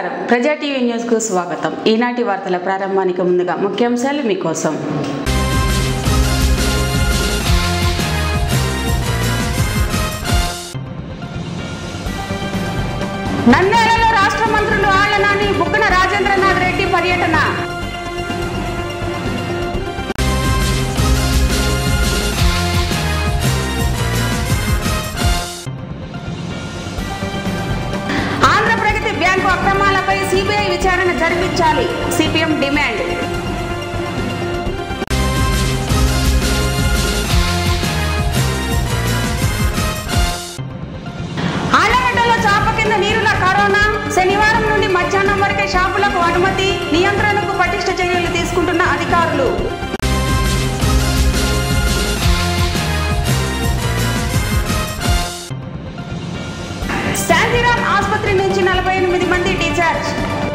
నమస్కారం ప్రజా TV news కు స్వాగతం ఈనాటి వార్తల ప్రారంభానికి ముందుగా ముఖ్యాంశాలు మీకోసం నంద్యాలలో రాష్ట్ర మంత్రులు ఆళ్లనాని బుక్కన రాజేంద్రనాథ్ రెడ్డి పర్యటన ఆంధ్ర ప్రగతి బ్యాంకు అక్రమాలపై సిబిఐ విచారణ జరిపించాలి సిపిఎం డిమాండ్ ఆళ్లగడ్డలో చాప కింద నీరుల కరోనా శనివారం నుండి మధ్యాహ్నం వరకే షాపులకు అనుమతి నియంత్రణకు పటిష్ట చర్యలు తీసుకుంటున్న అధికారులు శాంతిరామ్ ఆసుపత్రి నుంచి నలభై ఎనిమిది మంది డిశ్చార్జ్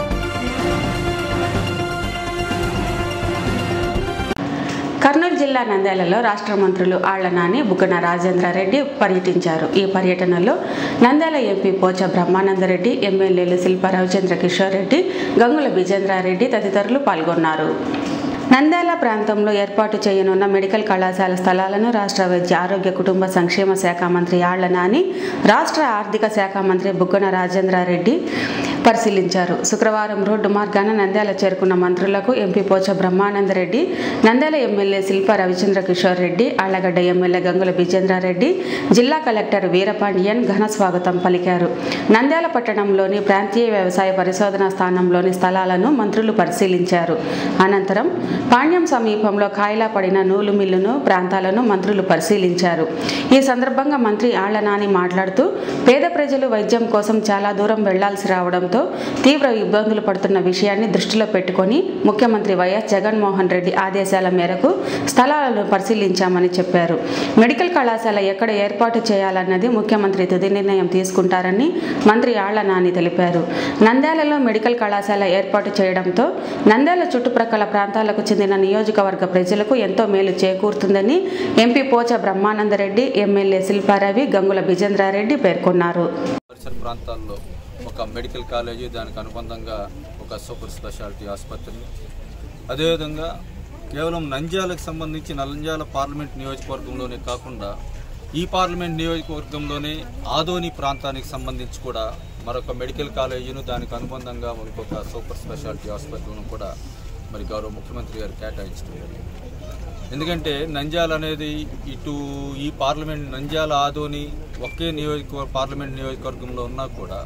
కర్నూలు జిల్లా నంద్యాలలో రాష్ట్ర మంత్రులు ఆళ్లనాని బుగ్గన రాజేంద్రారెడ్డి పర్యటించారు ఈ పర్యటనలో నంద్యాల ఎంపీ పోచ బ్రహ్మానందరెడ్డి ఎమ్మెల్యేలు శిల్ప రవిచంద్ర కిషోర్ రెడ్డి గంగుల విజేంద్రారెడ్డి తదితరులు పాల్గొన్నారు నంద్యాల ప్రాంతంలో ఏర్పాటు చేయనున్న మెడికల్ కళాశాల స్థలాలను రాష్ట్ర వైద్య ఆరోగ్య కుటుంబ సంక్షేమ శాఖ మంత్రి ఆళ్ల నాని రాష్ట్ర ఆర్థిక శాఖ మంత్రి బుగ్గన రాజేంద్రారెడ్డి పరిశీలించారు శుక్రవారం రోడ్డు మార్గాన నంద్యాల చేరుకున్న మంత్రులకు MP Pocha Brahmananda Reddy Nandyal MLA Shilpa Ravichandra Kishore Reddy Allagadda MLA Gangula Vijendra Reddy జిల్లా కలెక్టర్ వీరపాండియన్ ఘన స్వాగతం పలికారు నంద్యాల పట్టణంలోని ప్రాంతీయ వ్యవసాయ పరిశోధనా స్థానంలోని స్థలాలను మంత్రులు పరిశీలించారు అనంతరం పాణ్యం సమీపంలో కాయిలా పడిన నూలు మిల్లును ప్రాంతాలను మంత్రులు పరిశీలించారు ఈ సందర్భంగా మంత్రి ఆళ్ల నాని మాట్లాడుతూ పేద ప్రజలు వైద్యం కోసం చాలా దూరం వెళ్లాల్సి రావడంతో తీవ్ర ఇబ్బందులు పడుతున్న విషయాన్ని దృష్టిలో పెట్టుకొని ముఖ్యమంత్రి వైఎస్ జగన్మోహన్ రెడ్డి ఆదేశాల మేరకు స్థలాలను పరిశీలించామని చెప్పారు మెడికల్ కళాశాల ఎక్కడ ఏర్పాటు చేయాలన్నది ముఖ్యమంత్రి తుది నిర్ణయం తీసుకుంటారని మంత్రి ఆళ్ల నాని తెలిపారు నంద్యాలలో మెడికల్ కళాశాల ఏర్పాటు చేయడంతో నంద్యాల చుట్టుప్రక్కల ప్రాంతాలకు చెందిన నియోజకవర్గ ప్రజలకు ఎంతో మేలు చేకూరుతుందని ఎంపీ పోచ బ్రహ్మానందరెడ్డి ఎమ్మెల్యే శిల్పారవి గంగుల విజేంద్రారెడ్డి పేర్కొన్నారు పరిసర ప్రాంతాల్లో ఒక మెడికల్ కాలేజీ దానికి అనుబంధంగా ఒక సూపర్ స్పెషాలిటీ ఆసుపత్రి అదేవిధంగా కేవలం నంద్యాలకు సంబంధించి నంద్యాల పార్లమెంట్ నియోజకవర్గంలోనే కాకుండా ఈ పార్లమెంట్ నియోజకవర్గంలోనే ఆదోని ప్రాంతానికి సంబంధించి కూడా మరొక మెడికల్ కాలేజీను దానికి అనుబంధంగా ఇంకొక సూపర్ స్పెషాలిటీ ఆసుపత్రిను కూడా మరి గౌరవ ముఖ్యమంత్రి గారు కేటాయించడం జరిగింది. ఎందుకంటే నంద్యాల అనేది ఇటు ఈ పార్లమెంట్ నంద్యాల ఆదోని ఒకే నియోజకవర్గ పార్లమెంట్ నియోజకవర్గంలో ఉన్నా కూడా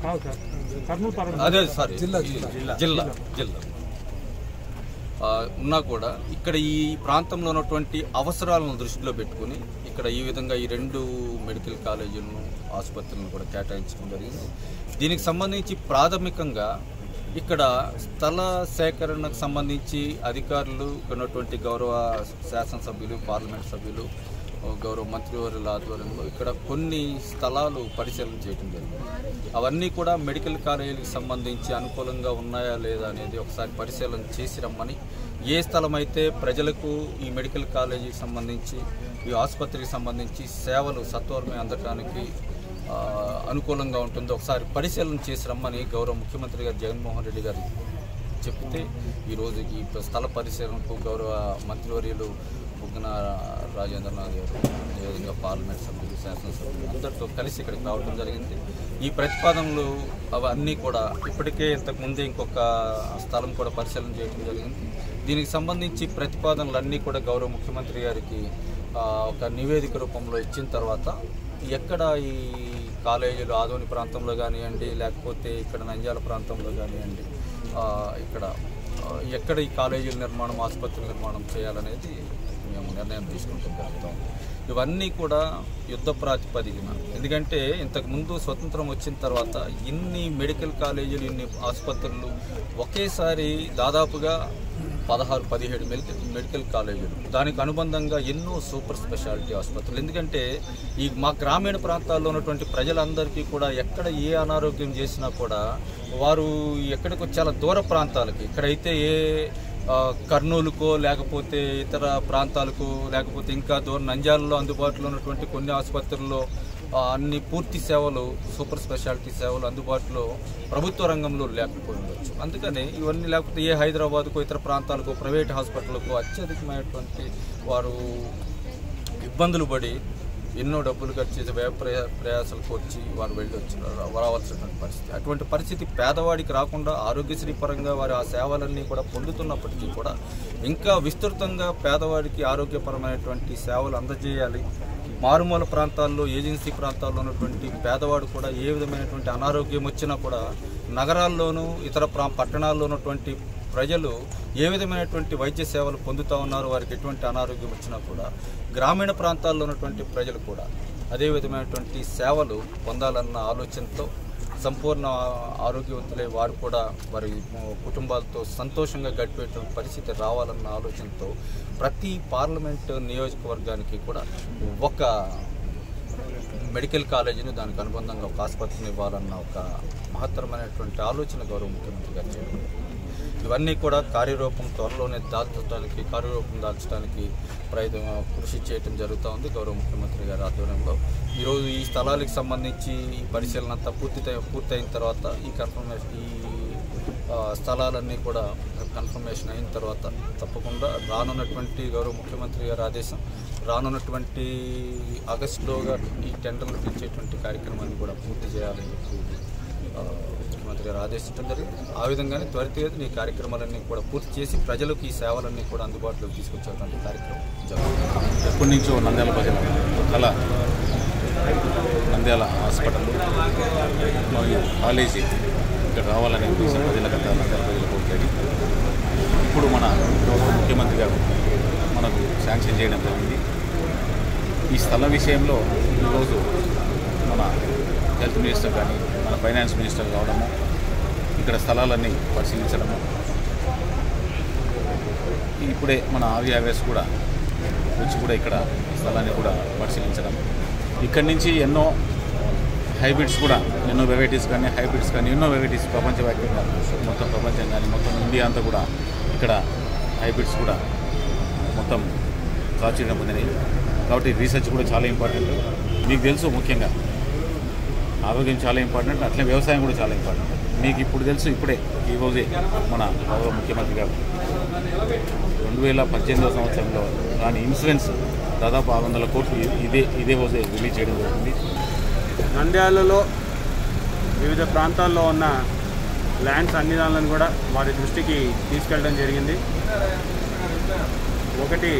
అదే సారీ జిల్లా జిల్లా జిల్లా ఆ, ఉన్నా కూడా ఇక్కడ ఈ ప్రాంతంలో ఉన్నటువంటి అవసరాలను దృష్టిలో పెట్టుకుని ఇక్కడ ఈ విధంగా ఈ రెండు మెడికల్ కాలేజీలను ఆసుపత్రులను కూడా కేటాయించడం జరిగింది దీనికి సంబంధించి ప్రాథమికంగా ఇక్కడ స్థల సేకరణకు సంబంధించి అధికారులు ఇక్కడ ఉన్నటువంటి గౌరవ శాసనసభ్యులు పార్లమెంట్ సభ్యులు గౌరవ మంత్రివర్యుల ఆధ్వర్యంలో ఇక్కడ కొన్ని స్థలాలు పరిశీలన చేయడం జరిగింది అవన్నీ కూడా మెడికల్ కాలేజీలకు సంబంధించి అనుకూలంగా ఉన్నాయా లేదా అనేది ఒకసారి పరిశీలన చేసి రమ్మని ఏ స్థలం అయితే ప్రజలకు ఈ మెడికల్ కాలేజీకి సంబంధించి ఈ ఆసుపత్రికి సంబంధించి సేవలు సత్వరమే అందటానికి ఆ, అనుకూలంగా ఉంటుందో ఒకసారి పరిశీలన చేసి రమ్మని గౌరవ ముఖ్యమంత్రి గారు జగన్మోహన్ రెడ్డి గారు చెప్తే ఈరోజు ఈ స్థల పరిశీలనకు గౌరవ మంత్రివర్యులు బుగ్గన రాజేంద్రనాథ్ గారు అదేవిధంగా పార్లమెంట్ సభ్యులు శాసనసభ్యులు అందరితో కలిసి ఇక్కడికి రావడం జరిగింది ఈ ప్రతిపాదనలు అవన్నీ కూడా ఇప్పటికే ఇంతకు ముందే ఇంకొక స్థలం కూడా పరిశీలన చేయడం జరిగింది దీనికి సంబంధించి ప్రతిపాదనలు అన్నీ కూడా గౌరవ ముఖ్యమంత్రి గారికి ఆ, ఒక నివేదిక రూపంలో ఇచ్చిన తర్వాత ఎక్కడ ఈ కాలేజీలు ఆదోని ప్రాంతంలో కానివ్వండి లేకపోతే ఇక్కడ నంద్యాల ప్రాంతంలో కానివ్వండి ఆ, ఇక్కడ ఆ, ఎక్కడ ఈ కాలేజీల నిర్మాణం ఆసుపత్రుల నిర్మాణం చేయాలనేది మేము నిర్ణయం తీసుకుంటాం జరుగుతాం ఇవన్నీ కూడా యుద్ధ ప్రాతిపదికన ఎందుకంటే ఇంతకుముందు స్వతంత్రం వచ్చిన తర్వాత ఇన్ని మెడికల్ కాలేజీలు ఇన్ని ఆసుపత్రులు ఒకేసారి దాదాపుగా పదహారు పదిహేడు మెడికల్ మెడికల్ కాలేజీలు దానికి అనుబంధంగా ఎన్నో సూపర్ స్పెషాలిటీ ఆసుపత్రులు ఎందుకంటే ఈ మా గ్రామీణ ప్రాంతాల్లో ఉన్నటువంటి ప్రజలందరికీ కూడా ఎక్కడ ఏ అనారోగ్యం చేసినా కూడా వారు ఎక్కడికో చాలా దూర ప్రాంతాలకి ఇక్కడైతే ఏ ఆ, కర్నూలుకో లేకపోతే ఇతర ప్రాంతాలకు లేకపోతే ఇంకా దూరం నంద్యాలలో అందుబాటులో ఉన్నటువంటి కొన్ని ఆసుపత్రుల్లో ఆ, అన్ని పూర్తి సేవలు సూపర్ స్పెషాలిటీ సేవలు అందుబాటులో ప్రభుత్వ రంగంలో లేకపోయి ఉండొచ్చు అందుకని ఇవన్నీ లేకపోతే ఏ హైదరాబాద్కు ఇతర ప్రాంతాలకు ప్రైవేట్ హాస్పిటల్కు అత్యధికమైనటువంటి వారు ఇబ్బందులు పడి ఎన్నో డబ్బులు ఖర్చు చేసి వ్యయ ప్రయా ప్రయాసాలకు వచ్చి వారు వెళ్ళి వచ్చి రావాల్సినటువంటి పరిస్థితి అటువంటి పరిస్థితి పేదవాడికి రాకుండా ఆరోగ్యశ్రీ పరంగా వారు ఆ సేవలన్నీ కూడా పొందుతున్నప్పటికీ కూడా ఇంకా విస్తృతంగా పేదవాడికి ఆరోగ్యపరమైనటువంటి సేవలు అందజేయాలి మారుమూల ప్రాంతాల్లో ఏజెన్సీ ప్రాంతాల్లో ఉన్నటువంటి పేదవాడు కూడా ఏ విధమైనటువంటి అనారోగ్యం వచ్చినా కూడా నగరాల్లోనూ ఇతర ప్రా పట్టణాల్లో ఉన్నటువంటి ప్రజలు ఏ విధమైనటువంటి వైద్య సేవలు పొందుతూ ఉన్నారు వారికి ఎటువంటి అనారోగ్యం వచ్చినా కూడా గ్రామీణ ప్రాంతాల్లో ఉన్నటువంటి ప్రజలు కూడా అదే విధమైనటువంటి సేవలు పొందాలన్న ఆలోచనతో సంపూర్ణ ఆరోగ్యవంతులై వారు కూడా వారి కుటుంబాలతో సంతోషంగా గడిపేటువంటి పరిస్థితి రావాలన్న ఆలోచనతో ప్రతి పార్లమెంట్ నియోజకవర్గానికి కూడా ఒక మెడికల్ కాలేజీని దానికి అనుబంధంగా ఒక ఆసుపత్రిని ఇవ్వాలన్న ఒక మహత్తరమైనటువంటి ఆలోచన గౌరవ ముఖ్యమంత్రి గారు చేయడం జరిగింది. ఇవన్నీ కూడా కార్యరూపం త్వరలోనే దాల్చడానికి కార్యరూపం దాల్చడానికి ప్రయత్నం కృషి చేయడం జరుగుతూ ఉంది గౌరవ ముఖ్యమంత్రి గారి ఆధ్వర్యంలో ఈరోజు ఈ స్థలాలకు సంబంధించి ఈ పరిశీలన అంతా పూర్తి పూర్తయిన తర్వాత ఈ కన్ఫర్మేషన్ ఈ ఆ, స్థలాలన్నీ కూడా కన్ఫర్మేషన్ అయిన తర్వాత తప్పకుండా రానున్నటువంటి గౌరవ ముఖ్యమంత్రి గారి ఆదేశం రానున్నటువంటి ఆగస్టులోగా ఈ టెండర్లు పిలిచేటువంటి కార్యక్రమాన్ని కూడా పూర్తి చేయాలని చెప్పి ఆ, ముఖ్యమంత్రి గారు ఆదేశించడం జరిగింది ఆ విధంగానే త్వరితగతిన ఈ కార్యక్రమాలన్నీ కూడా పూర్తి చేసి ప్రజలకు ఈ సేవలన్నీ కూడా అందుబాటులోకి తీసుకొచ్చేటువంటి కార్యక్రమం జరుగుతుంది ఎప్పటి నుంచో నంద్యాల ప్రజల కళ నంద్యాల హాస్పిటల్ మరియు కాలేజీ ఇక్కడ రావాలనే ఉద్దేశం ప్రజలకంతా నంద్యాల ప్రజలు కోరుతుంది ఇప్పుడు మన గౌరవ ముఖ్యమంత్రి గారు మనకు శాంక్షన్ చేయడం జరిగింది ఈ స్థల విషయంలో ఈరోజు మన హెల్త్ మినిస్టర్ కానీ మన ఫైనాన్స్ మినిస్టర్ కావడము ఇక్కడ స్థలాలన్నీ పరిశీలించడము ఇప్పుడే మన ఆర్యావేస్ కూడా వచ్చి కూడా ఇక్కడ స్థలాన్ని కూడా పరిశీలించడం ఇక్కడి నుంచి ఎన్నో హైబ్రిడ్స్ కూడా ఎన్నో వెరైటీస్ కానీ హైబ్రిడ్స్ కానీ ఎన్నో వెరైటీస్ ప్రపంచవ్యాప్తంగా మొత్తం ప్రపంచం కానీ మొత్తం ఇండియా అంతా కూడా ఇక్కడ హైబ్రిడ్స్ కూడా మొత్తం ప్రాచుర్యం పొందినాయి కాబట్టి రీసెర్చ్ కూడా చాలా ఇంపార్టెంట్ మీకు తెలుసు ముఖ్యంగా ఆరోగ్యం చాలా ఇంపార్టెంట్ అట్లే వ్యవసాయం కూడా చాలా ఇంపార్టెంట్ మీకు ఇప్పుడు తెలుసు ఇప్పుడే ఈ రోజే మన గౌరవ ముఖ్యమంత్రి గారు రెండు వేల పద్దెనిమిదవ సంవత్సరంలో దాని ఇన్సూరెన్స్ దాదాపు ఆరు వందల కోట్లు ఇ- ఇదే ఇదే రోజే రిలీజ్ చేయడం జరిగింది నంద్యాలలో వివిధ ప్రాంతాల్లో ఉన్న ల్యాండ్స్ అన్ని దానిలను కూడా వారి దృష్టికి తీసుకెళ్ళడం జరిగింది ఒకటి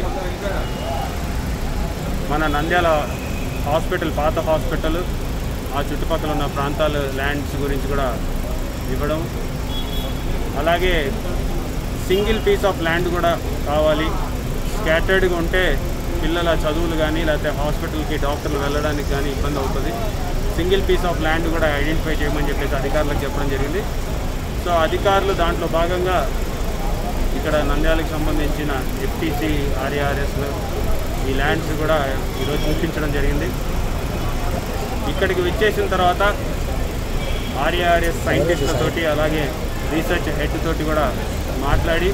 మన నంద్యాల హాస్పిటల్ పాత హాస్పిటల్ ఆ చుట్టుపక్కల ఉన్న ప్రాంతాల ల్యాండ్స్ గురించి కూడా ఇవ్వడం అలాగే సింగిల్ పీస్ ఆఫ్ ల్యాండ్ కూడా కావాలి స్కాటర్డ్గా ఉంటే పిల్లల చదువులు కానీ లేకపోతే హాస్పిటల్కి డాక్టర్లు వెళ్ళడానికి కానీ ఇబ్బంది అవుతుంది సింగిల్ పీస్ ఆఫ్ ల్యాండ్ కూడా ఐడెంటిఫై చేయమని చెప్పేసి అధికారులకు చెప్పడం జరిగింది సో అధికారులు దాంట్లో భాగంగా ఇక్కడ నంద్యాలకు సంబంధించిన ఎఫ్టీసీ ఆర్ఏఆర్ఎస్ ఈ ల్యాండ్స్ కూడా ఈరోజు చూపించడం జరిగింది ఇక్కడికి విచ్చేసిన తర్వాత ఆర్ఏఆర్ఎస్ సైంటిస్టులతోటి అలాగే రీసెర్చ్ హెడ్ తోటి కూడా మాట్లాడి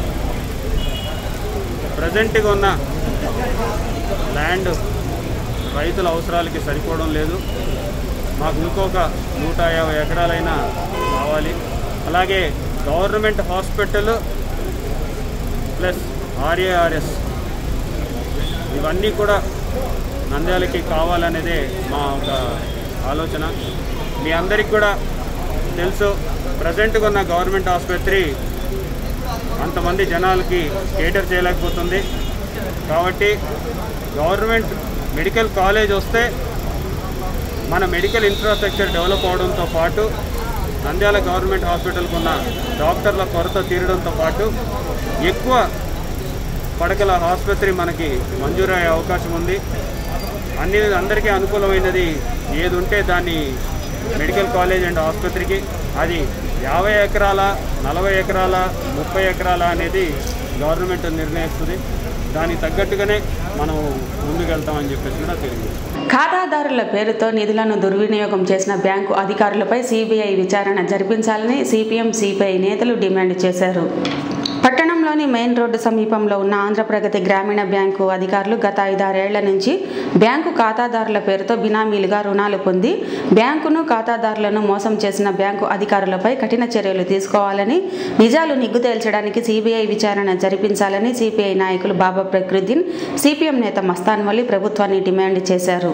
ప్రజెంట్గా ఉన్న ల్యాండ్ రైతుల అవసరాలకి సరిపోవడం లేదు మాకు ఇంకొక నూట యాభై ఎకరాలైనా కావాలి అలాగే గవర్నమెంట్ హాస్పిటల్ ప్లస్ ఆర్ఏఆర్ఎస్ ఇవన్నీ కూడా నంద్యాలకి కావాలనేదే మా ఒక ఆలోచన మీ అందరికి కూడా తెలుసు ప్రజెంట్గా ఉన్న గవర్నమెంట్ ఆసుపత్రి అంతమంది జనాలకి కేటర్ చేయలేకపోతుంది కాబట్టి గవర్నమెంట్ మెడికల్ కాలేజ్ వస్తే మన మెడికల్ ఇన్ఫ్రాస్ట్రక్చర్ డెవలప్ అవడంతో పాటు నంద్యాల గవర్నమెంట్ హాస్పిటల్కు ఉన్న డాక్టర్ల కొరత తీరడంతో పాటు ఎక్కువ పడకల ఆసుపత్రి మనకి మంజూరయ్యే అవకాశం ఉంది అన్ని అందరికీ అనుకూలమైనది ఏది ఉంటే దాన్ని మెడికల్ కాలేజ్ అండ్ ఆసుపత్రికి అది యాభై ఎకరాల నలభై ఎకరాల ముప్పై ఎకరాల అనేది గవర్నమెంట్ నిర్ణయిస్తుంది దానికి తగ్గట్టుగానే మనం ముందుకెళ్తామని చెప్పేసి కూడా తెలియదు ఖాతాదారుల పేరుతో నిధులను దుర్వినియోగం చేసిన బ్యాంకు అధికారులపై సిబిఐ విచారణ జరిపించాలని సిపిఎం సిపిఐ నేతలు డిమాండ్ చేశారు పట్టణంలోని మెయిన్ రోడ్డు సమీపంలో ఉన్న ఆంధ్రప్రగతి గ్రామీణ బ్యాంకు అధికారులు గత ఐదారేళ్ల నుంచి బ్యాంకు ఖాతాదారుల పేరుతో బినామీలుగా రుణాలు పొంది బ్యాంకును ఖాతాదారులను మోసం చేసిన బ్యాంకు అధికారులపై కఠిన చర్యలు తీసుకోవాలని నిజాలు నిగ్గు తేల్చడానికి సిబిఐ విచారణ జరిపించాలని సిపిఐ నాయకులు బాబా ప్రకృద్దీన్ సిపిఎం నేత మస్తాన్ వల్లి ప్రభుత్వాన్ని డిమాండ్ చేశారు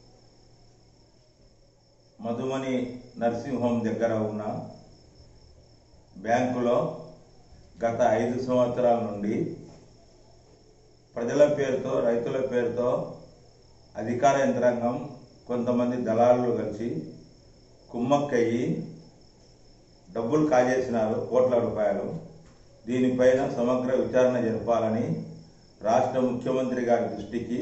మధుమణి నర్సింగ్ హోమ్ దగ్గర ఉన్న బ్యాంకులో గత ఐదు సంవత్సరాల నుండి ప్రజల పేరుతో రైతుల పేరుతో అధికార యంత్రాంగం కొంతమంది దళారులు కలిసి కుమ్మక్కయ్యి డబ్బులు కాజేసినారు కోట్ల రూపాయలు దీనిపైన సమగ్ర విచారణ జరపాలని రాష్ట్ర ముఖ్యమంత్రి గారి దృష్టికి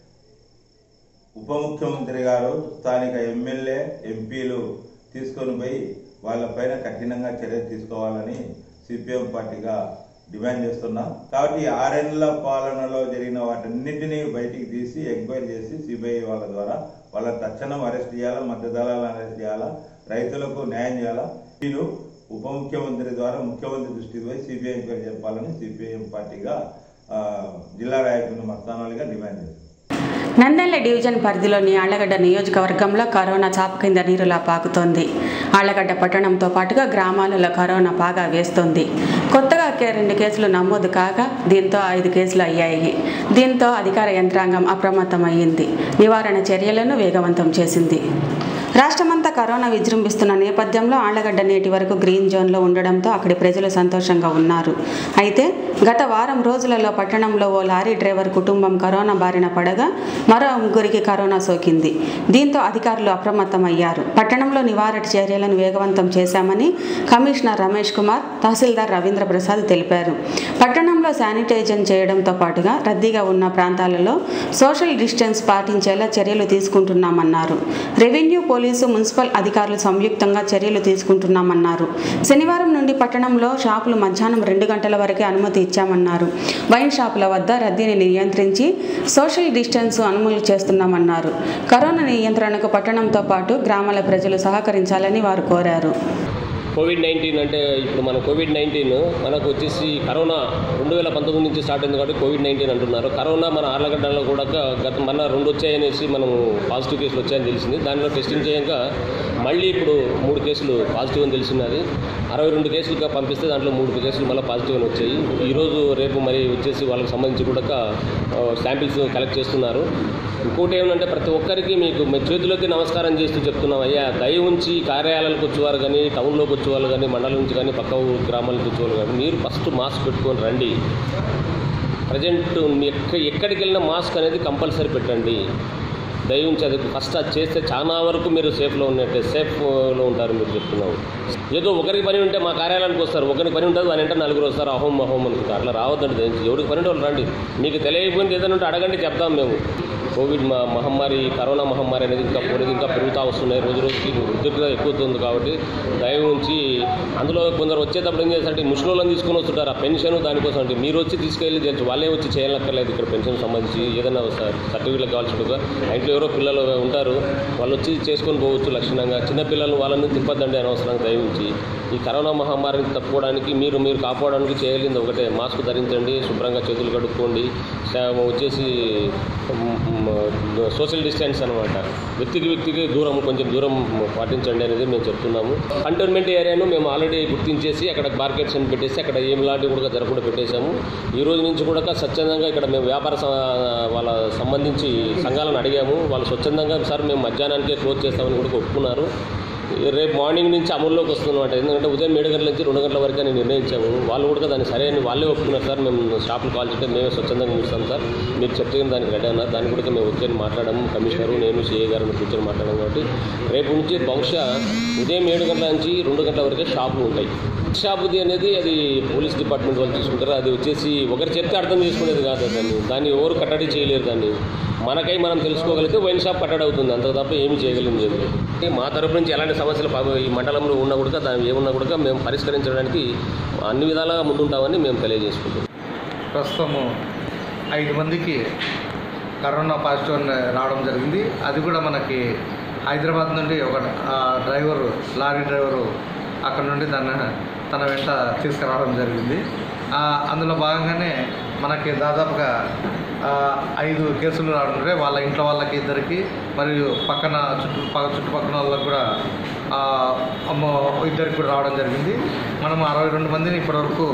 ఉప ముఖ్యమంత్రి గారు స్థానిక ఎమ్మెల్యే ఎంపీలు తీసుకొని పోయి వాళ్ళపైన కఠినంగా చర్య తీసుకోవాలని సిపిఎం పార్టీగా డిమాండ్ చేస్తున్నాం కాబట్టి ఆరేళ్ల పాలనలో జరిగిన వాటన్నిటినీ బయటికి తీసి ఎంక్వైరీ చేసి సిబిఐ వాళ్ళ ద్వారా వాళ్ళ తక్షణం అరెస్ట్ చేయాలా మధ్య దళాలను అరెస్ట్ చేయాలా రైతులకు న్యాయం చేయాలా వీరు ఉప ముఖ్యమంత్రి ద్వారా ముఖ్యమంత్రి దృష్టికి పోయి సిబిఐ ఎంక్వైరీ చెప్పాలని సిపిఐఎం పార్టీగా ఆ, జిల్లా నాయకుని మస్తానాలుగా డిమాండ్ చేస్తారు నంద్యాల డివిజన్ పరిధిలోని ఆళ్లగడ్డ నియోజకవర్గంలో కరోనా చాప కింద నీరులా పాకుతోంది ఆళ్లగడ్డ పట్టణంతో పాటుగా గ్రామాలలో కరోనా బాగా వేస్తోంది కొత్తగా కే- రెండు కేసులు నమోదు కాగా దీంతో ఐదు కేసులు అయ్యాయి దీంతో అధికార యంత్రాంగం అప్రమత్తమయ్యింది నివారణ చర్యలను వేగవంతం చేసింది రాష్ట్రమంతా కరోనా విజృంభిస్తున్న నేపథ్యంలో ఆళ్లగడ్డ నేటి వరకు గ్రీన్ జోన్లో ఉండడంతో అక్కడి ప్రజలు సంతోషంగా ఉన్నారు అయితే గత వారం రోజులలో పట్టణంలో ఓ లారీ డ్రైవర్ కుటుంబం కరోనా బారిన పడగా మరో ముగ్గురికి కరోనా సోకింది దీంతో అధికారులు అప్రమత్తమయ్యారు పట్టణంలో నివారణ చర్యలను వేగవంతం చేశామని కమిషనర్ రమేష్ కుమార్ తహసీల్దార్ రవీంద్ర ప్రసాద్ తెలిపారు పట్టణంలో శానిటైజన్ చేయడంతో పాటుగా రద్దీగా ఉన్న ప్రాంతాలలో సోషల్ డిస్టెన్స్ పాటించేలా చర్యలు తీసుకుంటున్నామన్నారు రెవెన్యూ పోలీసు మున్సిపల్ అధికారులు సంయుక్తంగా చర్యలు తీసుకుంటున్నామన్నారు శనివారం నుండి పట్టణంలో షాపులు మధ్యాహ్నం రెండు గంటల వరకే అనుమతి ఇచ్చామన్నారు వైన్ షాపుల వద్ద రద్దీని నియంత్రించి సోషల్ డిస్టెన్స్ అమలు చేస్తున్నామన్నారు కరోనా నియంత్రణకు పట్టణంతో పాటు గ్రామాల ప్రజలు సహకరించాలని వారు కోరారు కోవిడ్ నైన్టీన్ అంటే ఇప్పుడు మన కోవిడ్ నైన్టీన్ మనకు వచ్చేసి కరోనా రెండు వేల పంతొమ్మిది నుంచి స్టార్ట్ అయింది కాబట్టి కోవిడ్ నైన్టీన్ అంటున్నారు కరోనా మన ఆర్లగడ్డలో కూడా గత మన రెండు వచ్చాయనేసి మనం పాజిటివ్ కేసులు వచ్చాయని తెలిసింది దానిలో టెస్టింగ్ చేయగా మళ్ళీ ఇప్పుడు మూడు కేసులు పాజిటివ్ అని తెలిసినది అరవై రెండు కేసులుగా పంపిస్తే దాంట్లో మూడు కేసులు మళ్ళీ పాజిటివ్ అని వచ్చాయి ఈరోజు రేపు మరి వచ్చేసి వాళ్ళకి సంబంధించి కూడా శాంపిల్స్ కలెక్ట్ చేస్తున్నారు ఇంకోటి ఏమంటే ప్రతి ఒక్కరికి మీకు మీ చేతులకి నమస్కారం చేస్తూ చెప్తున్నాం అయ్యా దయ ఉంచి కార్యాలయాలకు వచ్చేవారు కానీ టౌన్లోకి వచ్చేవాళ్ళు కానీ మండలం నుంచి కానీ పక్క ఊరు గ్రామాల నుంచి వచ్చేవాళ్ళు కానీ మీరు ఫస్ట్ మాస్క్ పెట్టుకొని రండి ప్రజెంట్ ఎక్క ఎక్కడికి వెళ్ళినా మాస్క్ అనేది కంపల్సరీ పెట్టండి దయ ఉంచి అది ఫస్ట్ అది చేస్తే చాలా వరకు మీరు సేఫ్లో ఉన్నట్టే సేఫ్లో ఉంటారు మీరు చెప్తున్నాము ఏదో ఒకరికి పని ఉంటే మా కార్యాలయానికి వస్తారు ఒకరికి పని ఉంటుంది అని అంటే నలుగురు వస్తారు అహోం అహోం అనుకుంటారు అట్లా రావద్దండి దయచేసి ఎవరికి పని ఉంటే వాళ్ళు రండి మీకు తెలియకపోయింది ఏదైనా ఉంటే అడగండి చెప్తాం మేము కోవిడ్ మా మహమ్మారి కరోనా మహమ్మారి అనేది ఇంకా పోలేదు ఇంకా పెరుగుతూ వస్తున్నాయి రోజు రోజుకి ఉద్యోగ ఎక్కువవుతుంది కాబట్టి దయ ఉంచి అందులో కొందరు వచ్చేటప్పుడు ఏం చేస్తారంటే ముసలోళ్ళని తీసుకొని వస్తుంటారు ఆ పెన్షన్ దానికోసం అంటే మీరు వచ్చి తీసుకెళ్ళి చేయొచ్చు వాళ్ళే వచ్చి చేయాలక్కర్లేదు ఇక్కడ పెన్షన్ సంబంధించి ఏదైనా సర్టిఫికేట్ కావాల్సినట్టుగా ఆ ఇంట్లో ఎవరో పిల్లలు ఉంటారు వాళ్ళు వచ్చి చేసుకొని పోవచ్చు లక్షణంగా చిన్న పిల్లలు వాళ్ళని తిప్పదండి అనవసరంగా దయ ఉంచి ఈ కరోనా మహమ్మారిని తప్పుకోవడానికి మీరు మీరు కాపాడడానికి చేయగలిగింది ఒకటే మాస్క్ ధరించండి శుభ్రంగా చేతులు కడుక్కోండి సా- వచ్చేసి మ్, సోషల్ డిస్టెన్స్ అనమాట వ్యక్తికి వ్యక్తికి దూరం కొంచెం దూరం పాటించండి అనేది మేము చెప్తున్నాము కంటోన్మెంట్ ఏరియాను మేము ఆల్రెడీ గుర్తించేసి అక్కడ మార్కెట్స్ అని పెట్టేసి అక్కడ ఏం లాంటివి కూడా జరగకుండా పెట్టేశాము ఈ రోజు నుంచి కూడా స్వచ్ఛందంగా ఇక్కడ మేము వ్యాపార స- వాళ్ళ సంబంధించి సంఘాలను అడిగాము వాళ్ళు స్వచ్ఛందంగా సార్ మేము మధ్యాహ్నానికే క్లోజ్ చేస్తామని కూడా ఒప్పుకున్నారు రేపు మార్నింగ్ నుంచి అమల్లోకి వస్తుందన్నమాట ఎందుకంటే ఉదయం ఏడు గంటల నుంచి రెండు గంటల వరకు అని నిర్ణయించాము వాళ్ళు కూడా దాన్ని సరే అని వాళ్ళే ఒప్పుకున్నారు సార్ మేము షాపులు కాల్ చేస్తే మేమే స్వచ్ఛందంగా మూస్తాం సార్ మీరు చెప్తే దానికి రెడీ అన్నారు దాన్ని కూడా మేము వచ్చి మాట్లాడాము కమిషనరు నేను సిఏ గారు కూర్చొని మాట్లాడాము కాబట్టి రేపు నుంచి బహుశా ఉదయం ఏడు గంటల నుంచి రెండు గంటల వరకే షాపులు ఉంటాయి షాపుది అనేది అది పోలీస్ డిపార్ట్మెంట్ వాళ్ళు చూసుకుంటారు అది వచ్చేసి ఒకరు చెప్తే అర్థం చేసుకునేది కాదు దాన్ని దాన్ని ఎవరు కట్టడి చేయలేరు దాన్ని మనకై మనం తెలుసుకోగలిగితే వైన్ షాప్ కట్టడి అవుతుంది అంత తప్ప ఏమి చేయగలిగింది ఏం లేదు. మా తరపు నుంచి ఎలాంటి సమస్యలు పా- ఈ మండలంలో ఉన్నా కూడా దాన్ని ఏమున్నా కూడా మేము పరిష్కరించడానికి అన్ని విధాలుగా ముందుంటామని మేము తెలియజేసుకుంటాం ప్రస్తుతము ఐదు మందికి కరోనా పాజిటివ్ అని రావడం జరిగింది అది కూడా మనకి హైదరాబాద్ నుండి ఒక ఆ, డ్రైవరు లారీ డ్రైవరు అక్కడ నుండి దాన్ని తన వెంట తీసుకురావడం జరిగింది ఆ, అందులో భాగంగానే మనకి దాదాపుగా ఆ, ఐదు కేసులు రావడం జరిగాయి. వాళ్ళ ఇంట్లో వాళ్ళకి ఇద్దరికి మరియు పక్కన చుట్టూ పక్క చుట్టుపక్కల వాళ్ళకి కూడా ఆ, అమ్మో ఇద్దరికి కూడా రావడం జరిగింది మనం అరవై రెండు మందిని ఇప్పటివరకు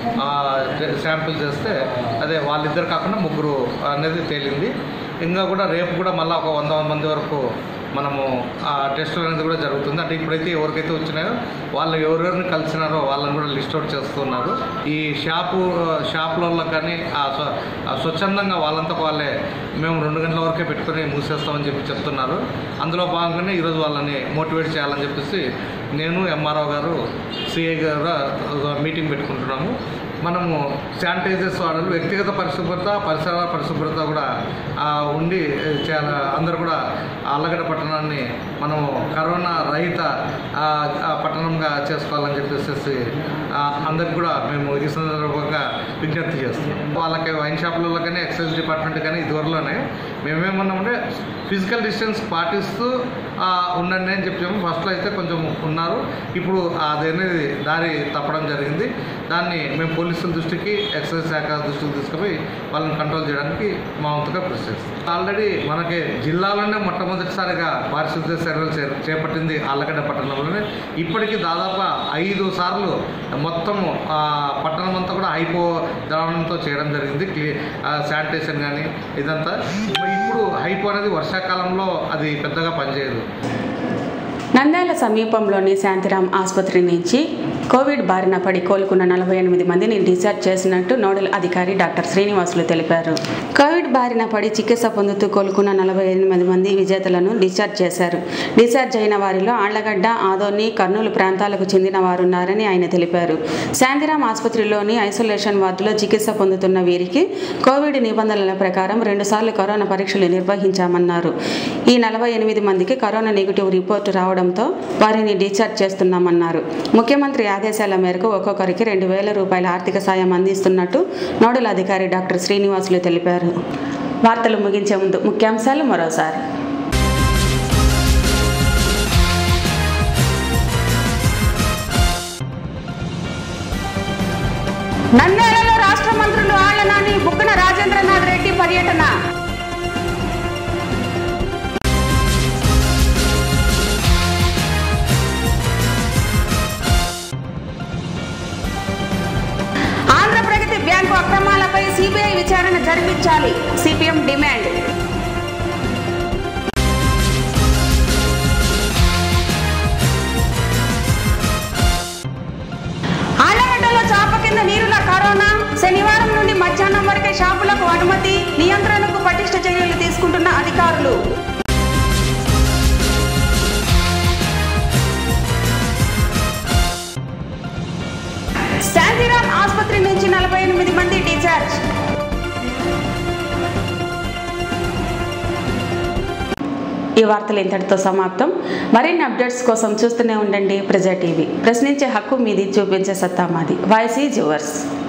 శాంపిల్ చేస్తే అదే వాళ్ళిద్దరు కాకుండా ముగ్గురు అనేది తేలింది ఇంకా కూడా రేపు కూడా మళ్ళీ ఒక వంద మంది వరకు మనము ఆ టెస్టులు అనేది కూడా జరుగుతుంది అంటే ఇప్పుడైతే ఎవరికైతే వచ్చినాయో వాళ్ళు ఎవరెవరిని కలిసినారో వాళ్ళని కూడా లిస్ట్ అవుట్ చేస్తున్నారు ఈ షాపు షాపులలో కానీ ఆ స్వ- ఆ స్వచ్ఛందంగా వాళ్ళంతా వాళ్ళే మేము రెండు గంటల వరకే పెట్టుకొని మూసేస్తామని చెప్పి చెప్తున్నారు అందులో భాగంగానే ఈరోజు వాళ్ళని మోటివేట్ చేయాలని చెప్పేసి నేను ఎంఆర్ఓ గారు సిఐ గారు ఒక మీటింగ్ పెట్టుకుంటున్నాము మనము శానిటైజర్స్ వాడాలి వ్యక్తిగత పరిశుభ్రత పరిసర పరిశుభ్రత కూడా ఆ, ఉండి చాలా అందరూ కూడా అల్లగడ్డ పట్టణాన్ని మనము కరోనా రహిత ఆ, ఆ పట్టణంగా చేసుకోవాలని చెప్పేసి ఆ, అందరికి కూడా మేము ఈ సందర్భంగా విజ్ఞప్తి చేస్తున్నాం వాళ్ళకి వైన్ షాపులలో కానీ ఎక్సైజ్ డిపార్ట్మెంట్ కానీ ఇదివరలోనే మేమేమన్నామంటే ఫిజికల్ డిస్టెన్స్ పాటిస్తూ ఆ, ఉండండి అని చెప్పాము ఫస్ట్లో అయితే కొంచెం ఉన్నారు ఇప్పుడు అదనేది దారి తప్పడం జరిగింది దాన్ని మేము పోలీసుల దృష్టికి ఎక్సైజ్ శాఖ దృష్టికి తీసుకుపోయి వాళ్ళని కంట్రోల్ చేయడానికి మా వంతుగా కృషి చేస్తాం ఆల్రెడీ మనకి జిల్లాలోనే మొట్టమొదటిసారిగా పారిశుద్ధ్య చర్యలు చే- చేపట్టింది ఆళ్ళగడ్డ పట్టణంలోనే ఇప్పటికీ దాదాపు ఐదు సార్లు మొత్తము ఆ, పట్టణం అంతా కూడా హైపో ద్రావణంతో చేయడం జరిగింది క్లీ శానిటేషన్ కానీ ఇదంతా ఇప్పుడు హైపో అనేది వర్షాకాలంలో అది పెద్దగా పనిచేయదు నంద్యాల సమీపంలోని శాంతిరామ్ ఆసుపత్రి నుంచి కోవిడ్ బారిన పడి కోలుకున్న నలభై ఎనిమిది మందిని డిశ్చార్జ్ చేసినట్టు నోడల్ అధికారి డాక్టర్ శ్రీనివాసులు తెలిపారు కోవిడ్ బారిన పడి చికిత్స పొందుతూ కోలుకున్న నలభై ఎనిమిది మంది విజేతలను డిశ్చార్జ్ చేశారు డిశ్చార్జ్ అయిన వారిలో ఆళ్లగడ్డ ఆదోని కర్నూలు ప్రాంతాలకు చెందిన వారున్నారని ఆయన తెలిపారు శాంతిరామ్ ఆసుపత్రిలోని ఐసోలేషన్ వార్డులో చికిత్స పొందుతున్న వీరికి కోవిడ్ నిబంధనల ప్రకారం రెండుసార్లు కరోనా పరీక్షలు నిర్వహించామన్నారు ఈ నలభై ఎనిమిది మందికి కరోనా నెగిటివ్ రిపోర్టు రావడంతో వారిని డిశ్చార్జ్ చేస్తున్నామన్నారు ముఖ్యమంత్రి ఆదేశాల మేరకు ఒక్కొక్కరికి రెండు వేల రూపాయల ఆర్థిక సాయం అందిస్తున్నట్టు నోడల్ అధికారి డాక్టర్ శ్రీనివాసులు తెలిపారు వార్తలు ముగించే ముందు ముఖ్యాంశాలు మరోసారి నంద్యాలలో రాష్ట్ర మంత్రులు ఆళ్ల నాని బుగ్గన రాజేంద్రనాథ్ రెడ్డి పర్యటన ఆంధ్ర ప్రగతి బ్యాంకు అక్రమాలపై సిబిఐ విచారణ జరిపించాలి సిపిఎం డిమాండ్ ఆలగడ్డలో చాప కింద నీరుల కరోనా శనివారం నుండి మధ్యాహ్నం వరకే షాపులకు అనుమతి నియంత్రణకు పటిష్ట చర్యలు తీసుకుంటున్న అధికారులు శాంతిరామ్ ఆసుపత్రి నుంచి నలభై ఎనిమిది మంది డిశ్చార్జ్ ఈ వార్తలు ఇంతటితో సమాప్తం మరిన్ని అప్డేట్స్ కోసం చూస్తూనే ఉండండి ప్రజా టీవీ ప్రశ్నించే హక్కు మీది చూపించే సత్తా మాది వాయిసీ జ్యువర్స్